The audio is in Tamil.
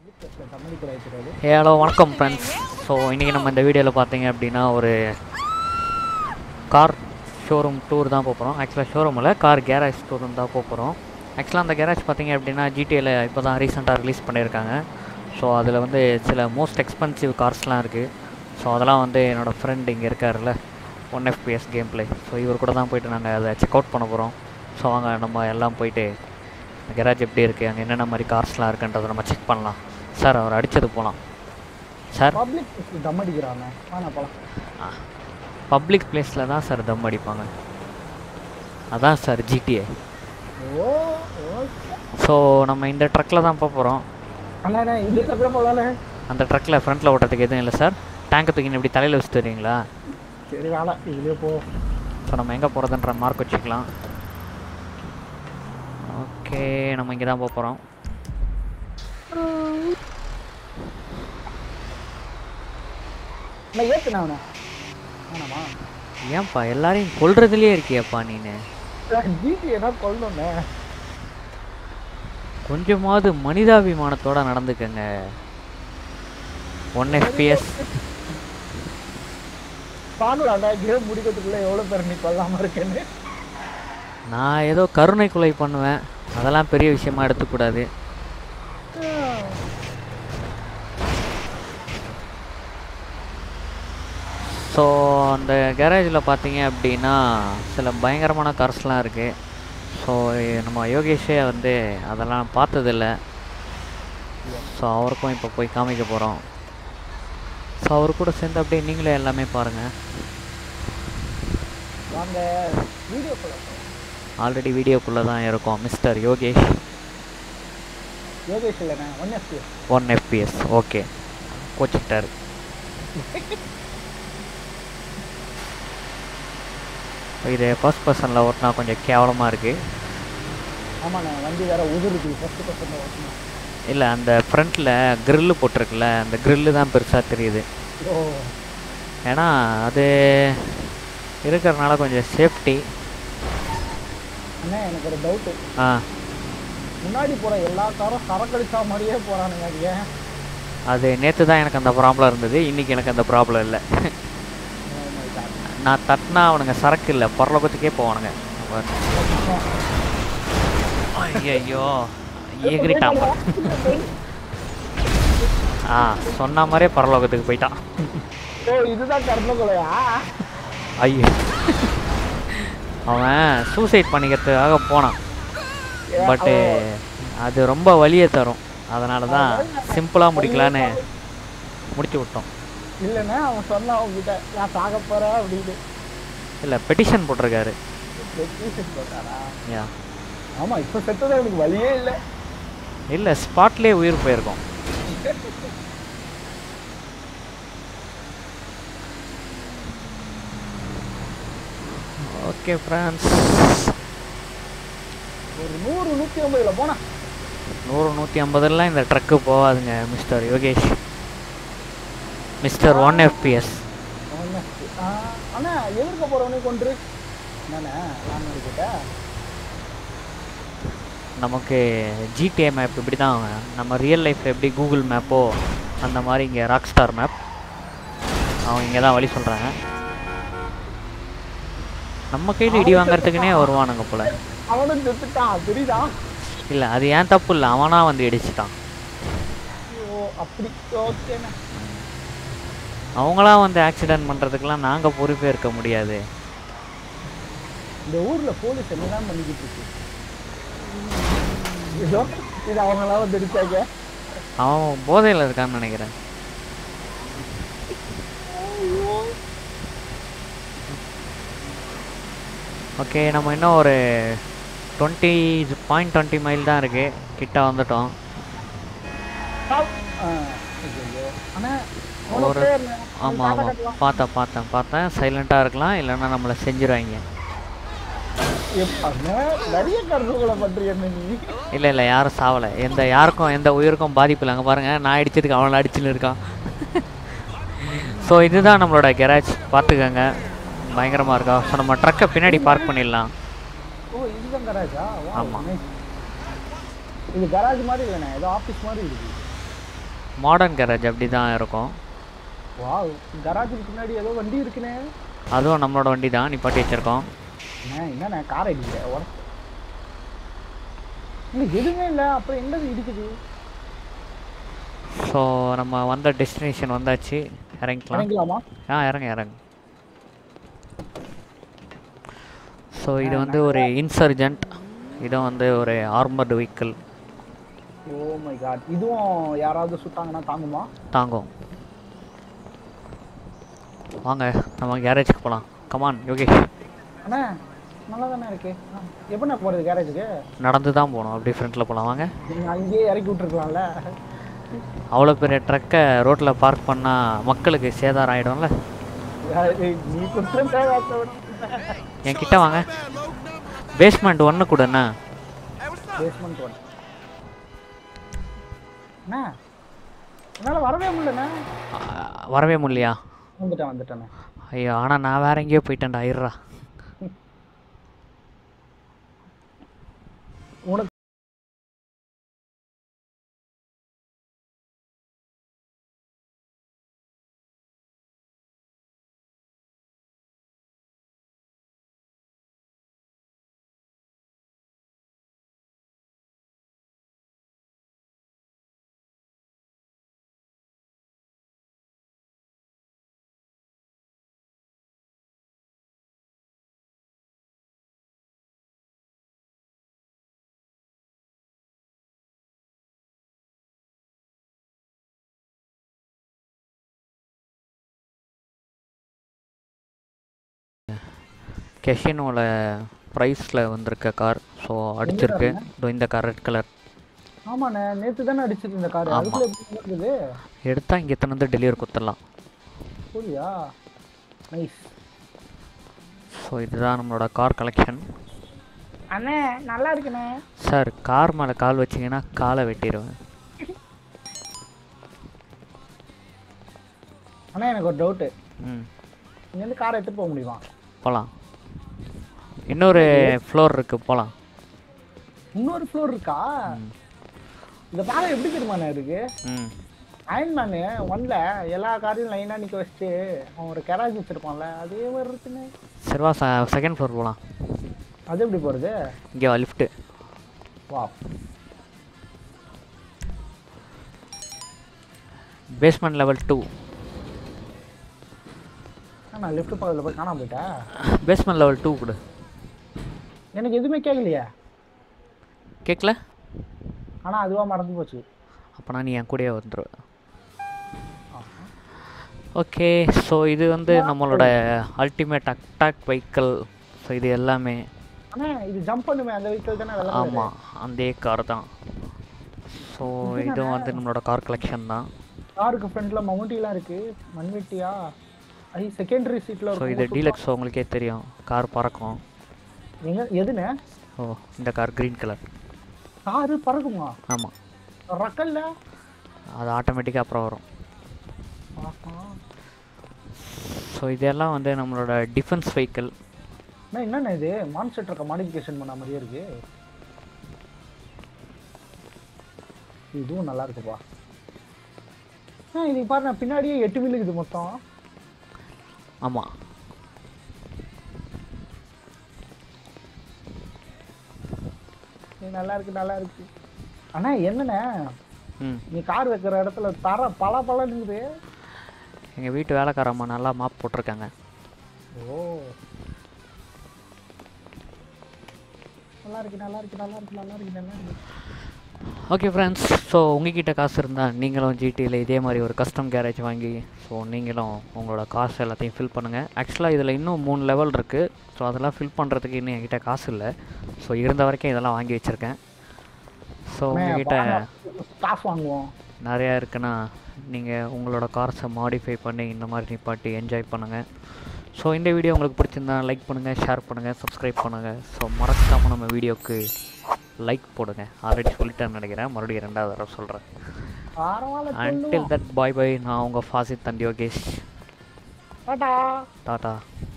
தமிழ் கூட இருக்கிறது ஏ ஹலோ வணக்கம் ஃப்ரெண்ட்ஸ் ஸோ இன்றைக்கி நம்ம இந்த வீடியோவில் பார்த்தீங்க அப்படின்னா ஒரு கார் ஷோரூம் டூர் தான் போகிறோம் ஆக்சுவலாக ஷோரூமில் கார் கேரேஜ் டூர் தான் போகிறோம் ஆக்சுவலாக அந்த கேரேஜ் பார்த்தீங்க அப்படின்னா ஜிடிஏல இப்போ தான் ரீசெண்டாக ரிலீஸ் பண்ணியிருக்காங்க ஸோ அதில் வந்து சில மோஸ்ட் எக்ஸ்பென்சிவ் கார்ஸ்லாம் இருக்குது ஸோ அதெல்லாம் வந்து என்னோடய ஃப்ரெண்ட் இங்கே இருக்கார்ல one FPS game play so இவர் கூட தான் போயிட்டு நாங்கள் அதை செக் அவுட் பண்ண போகிறோம் ஸோ வாங்க நம்ம எல்லாம் போயிட்டு கேரேஜ் எப்படி இருக்குது அங்கே என்னென்ன மாதிரி கார்ஸ்லாம் இருக்குன்றதை நம்ம செக் பண்ணலாம் சார் அவர் அடித்தது போகலாம் சார் பப்ளிக் தம் அடிக்கிறாங்க வாண்ணா போலாம் பப்ளிக் பிளேஸில் தான் சார் தம் அடிப்பாங்க அதான் sir GTA oh okay so நம்ம இந்த ட்ரக்கில் தான் போக போகிறோம் அண்ணா அண்ணா இந்த தப்பிட போகலாண்ணே அந்த ட்ரக்கில் ஃப்ரண்ட்டில் ஓட்டுறதுக்கு எதுவும் இல்லை சார் டேங்கை தூக்கி இப்படி தலையில் வச்சுட்டு வரீங்களா சரி வேணாம் இதுலேயே போ ஸோ நம்ம எங்கே போகிறதுன்ற மார்க் வச்சுக்கலாம் ஓகே நம்ம இங்கே தான் போக போகிறோம் நான் ஏற்றுனேன் அவனை வேணாமா ஏன்பா எல்லாரையும் கொல்றதுலேயே இருக்கியப்பா நீனு ஜிடி என்ன கொல்லணுண்ணே கொஞ்சமாவது மனிதாபிமானத்தோட நடந்துக்கங்க ஒன் எஃபிஎஸ் பாக்கலாம்டா கேம் முடிக்கிறதுக்குள்ள எவ்வளோ பேர் நீ கொல்லாமல் இருக்கேன்னு நான் ஏதோ கருணை கொலை பண்ணுவேன் அதெல்லாம் பெரிய விஷயமா எடுத்துக்கூடாது ஸோ அந்த கேரேஜில் பார்த்தீங்க அப்படின்னா சில பயங்கரமான கார்ஸ்லாம் இருக்குது ஸோ நம்ம யோகேஷே வந்து அதெல்லாம் பார்த்ததில்ல ஸோ அவருக்கும் இப்போ போய் காமிக்க போகிறோம் ஸோ அவர் கூட சேர்ந்து அப்படியே நீங்களே எல்லாமே பாருங்கள் வாங்க வீடியோ கொள்ள ஆல்ரெடி வீடியோக்குள்ளே தான் இருக்கோம் மிஸ்டர் யோகேஷ் யோகேஷ் இல்லைண்ணே one FT one FPS okay கோச்சிக்கிட்டாரு இது ஃபர்ஸ்ட் பர்சனில் ஓட்டினா கொஞ்சம் கேவலமாக இருக்குது ஆமாண்ணே வண்டி வேற உதிருது ஃபஸ்ட்டு பர்சன்ட் ஓட்டணும் இல்லை அந்த ஃப்ரண்ட்டில் க்ரில்லு போட்டிருக்குல்ல அந்த க்ரில்லு தான் பெருசாக தெரியுது ஓ ஏன்னா அது இருக்கிறனால கொஞ்சம் சேஃப்டி அண்ணே எனக்கு ஒரு டவுட்டு ஆ முன்னாடி போகிற எல்லா காரும் சரக்கடிச்சா மாதிரியே போகிறானுங்க அது ஏன் அது நேற்று தான் எனக்கு அந்த ப்ராப்ளம் இருந்தது இன்றைக்கி எனக்கு அந்த ப்ராப்ளம் இல்லை Oh my God. நான் தட்டினா அவனுங்க சரக்கு இல்லை பரலோகத்துக்கே போவானுங்க ஐயோ எகிரிட்டான் ஆ சொன்ன மாதிரியே பரலோகத்துக்கு போயிட்டான் ஓ இதுதான் கர்மகொலையா ஐயோ அவன் சூசைட் பண்ணிக்கிறதுக்காக போனான் பட்டு அது ரொம்ப வலியை தரும் அதனால தான் சிம்பிளாக முடிக்கலான்னு முடிச்சு விட்டோம் இல்லைண்ணே அவன் சொன்னான் அவங்ககிட்ட நான் சாக போகிறேன் அப்படின்னு இல்லை பெட்டிஷன் போட்டிருக்காரு ரெக்வீஷன் போட்டாரா யா ஆமாம் இப்போ செத்தது எனக்கு வழியே இல்லை இல்லை ஸ்பாட்லேயே உயிர் போயிருக்கோம் ஓகே ஃப்ரெண்ட்ஸ் ஒரு நூறு நூற்றி ஐம்பதுல போனா நூறு நூற்றி ஐம்பதுலாம் இந்த ட்ரக்கு போகாதுங்க mister Yogesh mister one FPS அண்ணா எதிர்க்க போகிறவனே கொண்டு என்னண்ணே நான் கிட்ட நமக்கு ஜிடிஏ மேப் இப்படி தான் நம்ம ரியல் லைஃப்பில் எப்படி கூகுள் மேப்போ அந்த மாதிரி இங்கே ராக் ஸ்டார் மேப் அவங்க இங்கே தான் வழி சொல்கிறாங்க நம்ம கையில் இடி வாங்குறதுக்குனே வருவானுங்க போல அவனும் செத்துட்டான் தெரியுதா இல்லை அது ஏன் தப்பு இல்லை அவனா வந்து இடிச்சிட்டான் ஓ அப்படி ஓகேண்ணே அவங்களாம் வந்து ஆக்சிடென்ட் பண்ணுறதுக்கெலாம் நாங்கள் பொறுப்பே இருக்க முடியாது இந்த ஊரில் போலீஸ் என்னதான் பண்ணிக்கிட்டு இருக்கு இதோ இது அவங்களாம் வந்து அடிச்சாங்க அவன் போதையில் இருக்கான்னு நினைக்கிறேன் ஓகே நம்ம இன்னும் ஒரு டுவெண்ட்டி பாயிண்ட் டுவெண்ட்டி மைல் தான் இருக்குது கிட்ட வந்துட்டோம் அண்ணா ஒரு ஆமாம் ஆமாம் பார்த்தேன் பார்த்தேன் பார்த்தேன் சைலண்ட்டாக இருக்கலாம் இல்லைன்னா நம்மளை செஞ்சுருவாங்க நிறைய கருத்துக்களை பண்றீங்க நீ இல்லை இல்லை யாரும் சாவலை எந்த யாருக்கும் எந்த உயிருக்கும் பாதிப்பு இல்லை அங்கே பாருங்கள் நான் அடிச்சதுக்கு அவனை அடிச்சுன்னு இருக்கான் ஸோ இதுதான் நம்மளோட கெராஜ் பார்த்துக்கோங்க பயங்கரமாக இருக்கா ஸோ நம்ம ட்ரக்கை பின்னாடி பார்க் பண்ணிடலாம் ஓ இதுதான் கராஜா ஆமா. இது கராஜ் மாதிரி இல்லைண்ணே ஏதோ ஆஃபீஸ் மாதிரி இருக்கு மாடர்ன் கேரேஜ் அப்படி தான் இருக்கும் வாவ் கராஜுக்கு பின்னாடி ஏதோ வண்டி இருக்குண்ணே அதுவும் நம்மளோட வண்டி தான் நிப்பாட்டி வச்சுருக்கோம் அண்ணே என்னண்ணே கார் அடிக்கல உட இல்லை எதுவுமே இல்லை அப்புறம் என்னது இடிக்குது ஸோ நம்ம வந்த டெஸ்டினேஷன் வந்தாச்சு இறங்கிக்கலாம் இறங்கலாமா ஆ இறங்க இறங்க ஸோ இது வந்து ஒரு இன்சர்ஜென்ட் இது வந்து ஒரு armoured vehicle oh my God இதுவும் யாராவது சுட்டாங்கன்னா தாங்குமா தாங்கும் வாங்க நம்ம கேரேஜுக்கு போகலாம் கமான் யோகேஷ் அண்ணே நல்லா தானே இருக்கு ஆ, எப்படிண்ணே போகிறது கேரேஜுக்கு நடந்து தான் போகணும் அப்படி ஃப்ரண்ட்டில் போகலாம் வாங்க நீங்கள் அங்கேயே இறக்கி விட்டுருக்கலாம்ல அவ்வளோ பெரிய ட்ரக்கை ரோட்டில் பார்க் பண்ணால் மக்களுக்கு சேதாரம் ஆகிடும்ல யாரு, நீ கொடுத்த என் கிட்ட வாங்க பேஸ்மெண்ட் ஒன்று கொடுண்ணா பேஸ்மெண்ட் ஒன் அண்ணா என்னால் வரவே முடியலண்ணே வரவே முடியலையா வந்துட்டேன் வந்துட்டேண்ணே ஐயோ ஆனால் நான் வேற எங்கேயோ போயிட்டேன்டா ஐயரா உனக்கு கெஷினோட ப்ரைஸில் வந்திருக்க கார் ஸோ அடிச்சிருக்கு இதோ இந்த கார் ரெட் கலர் ஆமாண்ணே நேற்று தானே அடிச்சிட்டு இந்த கார் ஆமா. அதுக்குள்ள எப்படி இருக்குது எடுத்தால் இங்கே எத்தனை வந்து டெலிவரி கொடுத்துடலாம் புரியா நைஸ் ஸோ இதுதான் நம்மளோட கார் கலெக்ஷன் அண்ணே நல்லா இருக்குண்ணே சார் கார் மேலே கால் வச்சிங்கன்னா காலை வெட்டிடுவேன் அண்ணா எனக்கு ஒரு டவுட்டு ம் இங்கேருந்து காரை எடுத்துகிட்டு போக முடியுமா போகலாம் இன்னொரு ஃப்ளோர் இருக்குது போகலாம் இன்னொரு ஃப்ளோர் இருக்கா இந்த பாலம் எப்படி தெரியுமாண்ணே இருக்கு ம் அயன்மேனு ஒன்ல எல்லா காரையும் லைனாக நிற்க வச்சுட்டு அவன் ஒரு கராஜ் வச்சிருப்பான்ல அதே மாதிரி இருக்குண்ணே சரிவா செகண்ட் ஃப்ளோர் போகலாம் அது எப்படி போகிறது இங்கே லிஃப்ட்டு வா பேஸ்மெண்ட் லெவல் டூ நான் லெஃப்ட் பக்கத்தில் போய் காணாம போயிட்டேன் பேஸ்மெண்ட் லெவல் டூ கொடு எனக்கு எதுவுமே கேட்கலையே கேட்கல ஆனால் அதுவாக மறந்து போச்சு அப்போனா நீ என் கூடயே வந்துடுவ ஓகே ஸோ இது வந்து நம்மளோட அல்டிமேட் அட்டாக் வெஹிக்கிள் ஸோ இது எல்லாமே அண்ணே இது ஜம்ப் பண்ணுமே அந்த வெஹிக்கிள் தானே வெள்ளை colour? ஆமாம் அந்த கார் தான் ஸோ இதுவும் வந்து நம்மளோட கார் கலெக்ஷன் தான் காருக்கு ஃப்ரண்ட்டில் மவுண்டிலாம் இருக்கு மண்வெட்டியா ஐ செகண்டரி சீட்டில் ஸோ இது டீலக்ஸ் உங்களுக்கே தெரியும் கார் பறக்கும் எங்க எதுண்ணே ஓ இந்த கார் க்ரீன் கலர் காரு பறக்குமா ஆமாம் ரக்கல்ல அது ஆட்டோமேட்டிக்காக அப்புறம் வரும் ஸோ இதெல்லாம் வந்து நம்மளோட டிஃபென்ஸ் வெஹிக்கிள் அண்ணா என்னண்ணே இது மான்ஸ்டர் ட்ரக்கை மாடிஃபிகேஷன் பண்ண மாதிரியே இருக்கு இதுவும் நல்லா இருக்குப்பா ஆ இது பாருண்ணா பின்னாடியே எட்டு வீல் இருக்குது மொத்தம் ஆமாம் இது நல்லா இருக்கு நல்லா இருக்கு அண்ணா என்னண்ணே ம் நீ கார் வைக்கிற இடத்துல தர பல பல இருக்குது எங்கள் வீட்டு வேலைக்காரம்மா நல்லா மாப் போட்டிருக்காங்க ஓ நல்லா இருக்கு நல்லா இருக்கு நல்லா இருக்கு நல்லா இருக்கு நல்லா இருக்கு ஓகே ஃப்ரெண்ட்ஸ் ஸோ உங்ககிட்ட காசு இருந்தால் நீங்களும் ஜிடியில் இதே மாதிரி ஒரு கஸ்டம் கேரேஜ் வாங்கி ஸோ நீங்களும் உங்களோட காசு எல்லாத்தையும் ஃபில் பண்ணுங்கள் ஆக்சுவலாக இதில் இன்னும் மூணு லெவல் இருக்குது ஸோ அதெல்லாம் ஃபில் பண்ணுறதுக்கு இன்னும் என்கிட்ட காசு இல்லை ஸோ இருந்த வரைக்கும் இதெல்லாம் வாங்கி வச்சுருக்கேன் ஸோ அண்ணே, உங்ககிட்ட வாங்க, காசு வாங்குவோம் நிறையா இருக்குன்னா நீங்கள் உங்களோட கார்ஸை மாடிஃபை பண்ணி இந்த மாதிரி நிப்பாட்டி என்ஜாய் பண்ணுங்கள் ஸோ இந்த வீடியோ உங்களுக்கு பிடிச்சிருந்தா லைக் பண்ணுங்கள் ஷேர் பண்ணுங்கள் சப்ஸ்கிரைப் பண்ணுங்கள் ஸோ மறக்காமல் நம்ம வீடியோவுக்கு லைக் போடுங்க ஆல்ரெடி சொல்லிட்டேன்னு நினைக்கிறேன் மறுபடியும் ரெண்டாவது தடவை சொல்கிறேன் பரவாயில்ல அன்டில் தட் பாய் பாய் நான் உங்கள் ஃபாசித் தண்ட் யோகேஷ் டாடா டாட்டா